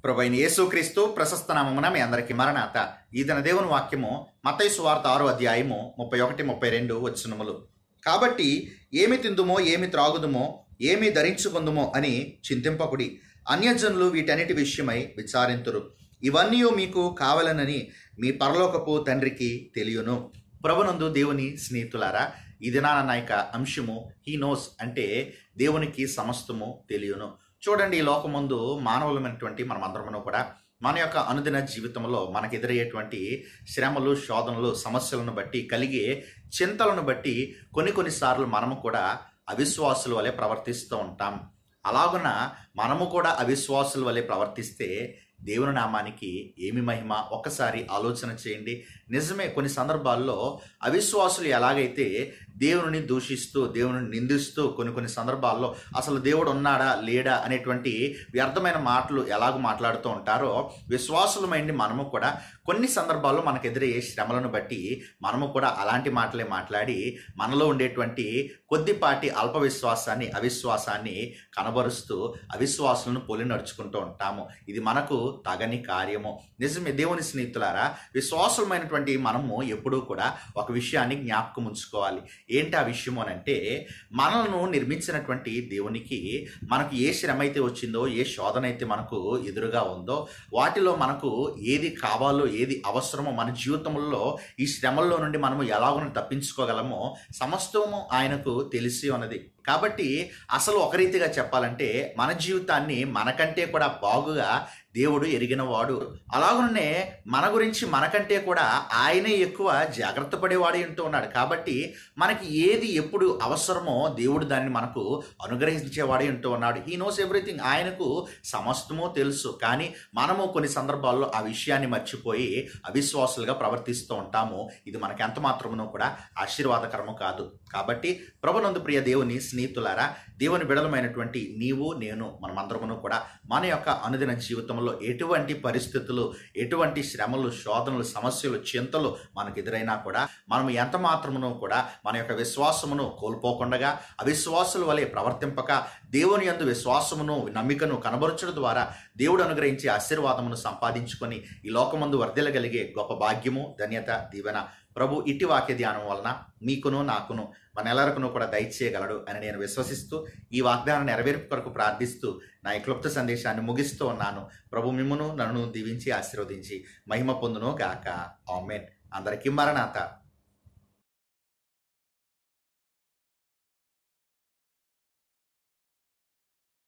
ప్రభు అయిన యేసుక్రీస్తు ప్రశస్త నామమున మీ అందరికి మరణాత ఈ దిన దేవుని వాక్యము మతై సువార్త ఆరో అధ్యాయము ముప్పై ఒకటి ముప్పై రెండు వచ్చినములు కాబట్టి ఏమి తిందుమో ఏమి త్రాగుదుమో ఏమి ధరించుకుందుమో అని చింతింపకుడి అన్యజనులు వీటన్నిటి విషయమై విచారింతురు ఇవన్నీ మీకు కావాలనని మీ పరలోకపు తండ్రికి తెలియను ప్రభునందు దేవుని స్నేహితులారా ఈ దినాన నాయక అంశము హీ నోస్ అంటే దేవునికి సమస్తము తెలియను చూడండి ఈ లోకముందు మానవులమైనటువంటి మనమందరమును కూడా మన యొక్క అనుదిన జీవితంలో మనకు ఎదురయ్యేటువంటి శ్రమలు శోధనలు సమస్యలను బట్టి కలిగే చింతలను బట్టి కొన్ని కొన్నిసార్లు మనము కూడా అవిశ్వాసుల వలె ప్రవర్తిస్తూ ఉంటాం అలాగున మనము కూడా అవిశ్వాసుల వలె ప్రవర్తిస్తే దేవుని నామానికి ఏమి మహిమ ఒక్కసారి ఆలోచన చేయండి నిజమే కొన్ని సందర్భాల్లో అవిశ్వాసులు ఎలాగైతే దేవుని దూషిస్తూ దేవుని నిందిస్తూ కొన్ని కొన్ని సందర్భాల్లో అసలు దేవుడు ఉన్నాడా లేడా అనేటువంటి వ్యర్థమైన మాటలు ఎలాగ మాట్లాడుతూ ఉంటారో విశ్వాసులమైంది మనము కూడా కొన్ని సందర్భాల్లో మనకు ఎదురయ్యే శ్రమలను బట్టి మనము కూడా అలాంటి మాటలే మాట్లాడి మనలో ఉండేటువంటి కొద్దిపాటి అల్ప విశ్వాసాన్ని అవిశ్వాసాన్ని కనబరుస్తూ అవిశ్వాసులను పోలి నడుచుకుంటూ ఉంటాము ఇది మనకు తగని కార్యము నిజమే దేవుని స్నేహితులారా విశ్వాసమైనటువంటి మనము ఎప్పుడూ కూడా ఒక విషయాన్ని జ్ఞాపకం ఉంచుకోవాలి ఏంటి ఆ విషయం అని అంటే మనలను నిర్మించినటువంటి దేవునికి మనకు ఏ శ్రమ అయితే వచ్చిందో ఏ శోధన అయితే మనకు ఎదురుగా ఉందో వాటిలో మనకు ఏది కావాలో ఏది అవసరమో మన జీవితంలో ఈ శ్రమల్లో నుండి మనము ఎలాగో తప్పించుకోగలమో సమస్తము ఆయనకు తెలిసి ఉన్నది కాబట్టి అసలు ఒక రీతిగా చెప్పాలంటే మన జీవితాన్ని మనకంటే కూడా బాగుగా దేవుడు ఎరిగిన వాడు అలాగనే మన గురించి మనకంటే కూడా ఆయనే ఎక్కువ జాగ్రత్త పడేవాడు అంటూ ఉన్నాడు కాబట్టి మనకి ఏది ఎప్పుడు అవసరమో దేవుడు దాన్ని మనకు అనుగ్రహించేవాడు అంటూ ఉన్నాడు హీ నోస్ ఎవ్రీథింగ్ ఆయనకు సమస్తము తెలుసు కానీ మనము కొన్ని సందర్భాల్లో ఆ విషయాన్ని మర్చిపోయి అవిశ్వాసులుగా ప్రవర్తిస్తూ ఉంటాము ఇది మనకి ఎంత మాత్రమునో కూడా ఆశీర్వాదకరము కాదు కాబట్టి ప్రభునందు ప్రియ దేవుని స్నేహితులారా దేవుని బిడలమైనటువంటి నీవు నేను మనమందరమును కూడా మన యొక్క అనుదిన జీవితంలో ఎటువంటి పరిస్థితులు ఎటువంటి శ్రమలు శోధనలు సమస్యలు చింతలు మనకు ఎదురైనా కూడా మనం ఎంత మాత్రమును కూడా మన యొక్క విశ్వాసమును కోల్పోకుండా అవిశ్వాసుల వలె ప్రవర్తింపక దేవుని యందు విశ్వాసమును నమ్మికను కనబరచడం ద్వారా దేవుడు అనుగ్రహించే ఆశీర్వాదమును సంపాదించుకొని ఈ లోకమందు వర్ధిల్లగలిగే గొప్ప భాగ్యము ధన్యత దీవెన ప్రభు ఇట్టి వాక్య ధ్యానం వలన మీకును నాకును మన ఎల్లరికును కూడా దయచేయగలడు అని నేను విశ్వసిస్తూ ఈ వాగ్దానం నెరవేర్పు కొరకు ప్రార్థిస్తూ నా ఈ క్లుప్త సందేశాన్ని ముగిస్తూ ఉన్నాను ప్రభు మిమ్మును నన్ను దీవించి ఆశీర్వదించి మహిమ పొందును గాక ఆమెన్ అందరికీ మరణాత